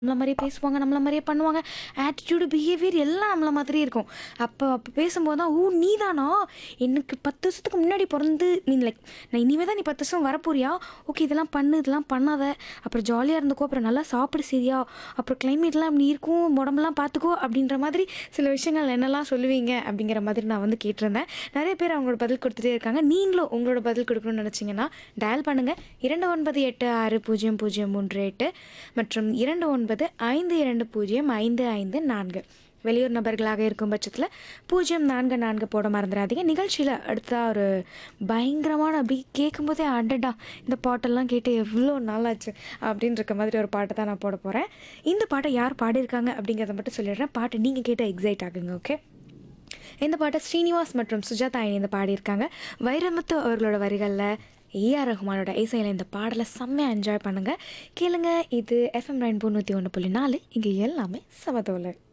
நம்மள மாதிரியே பேசுவாங்க நம்மள மாதிரியே பண்ணுவாங்க ஆட்டிடியூடு பிஹேவியர் எல்லாம் நம்மள மாதிரி இருக்கும் அப்போ அப்போ பேசும்போது தான் ஓ நீ தானா எனக்கு பத்து வருஷத்துக்கு முன்னாடி பிறந்து நீ லைக் நான் இனிமே தான் நீ பத்து வருஷம் வரப்போறியா ஓகே இதெல்லாம் பண்ணு இதெல்லாம் பண்ணாத அப்புறம் ஜாலியாக இருந்துக்கோ அப்புறம் நல்லா சாப்பிடு சரியா அப்புறம் கிளைமேட்லாம் இப்படி இருக்கும் உடம்பெல்லாம் பார்த்துக்கோ அப்படின்ற மாதிரி சில விஷயங்கள் என்னெல்லாம் சொல்லுவீங்க அப்படிங்கிற மாதிரி நான் வந்து கேட்டிருந்தேன் நிறைய பேர் அவங்களோட பதில் கொடுத்துட்டே இருக்காங்க நீங்களும் உங்களோட பதில் கொடுக்கணும்னு நினச்சிங்கன்னா டயல் பண்ணுங்கள் இரண்டு ஒன்பது எட்டு ஆறு பூஜ்ஜியம் பூஜ்ஜியம் மூன்று எட்டு மற்றும் இரண்டு ஒன்பது ஐந்து இரண்டு பூஜ்ஜியம் ஐந்து ஐந்து நான்கு வெளியூர் நபர்களாக இருக்கும் பட்சத்தில் பூஜ்ஜியம் நான்கு நான்கு போட மறந்துடாதீங்க நிகழ்ச்சியில் அடுத்த ஒரு பயங்கரமான அப்படி கேட்கும்போதே அடடா இந்த பாட்டெல்லாம் கேட்டு எவ்வளோ நாளாச்சு அப்படின்னு இருக்க மாதிரி ஒரு பாட்டை தான் நான் போட போகிறேன் இந்த பாட்டை யார் பாடியிருக்காங்க அப்படிங்கிறத மட்டும் சொல்லிடுறேன் பாட்டு நீங்கள் கேட்ட எக்ஸைட் ஆகுங்க ஓகே இந்த பாட்டை ஸ்ரீனிவாஸ் மற்றும் சுஜாதா இணைந்து பாடியிருக்காங்க வைரமுத்து அவர்களோட வரிகளில் ஏஆர் ரஹ்மானோட இசையில் இந்த பாடலை செம்மையாக என்ஜாய் பண்ணுங்கள் கேளுங்க இது எஃப்எம் ரெயின்போ நூற்றி ஒன்று புள்ளி நாலு இங்கே எல்லாமே சமதோலை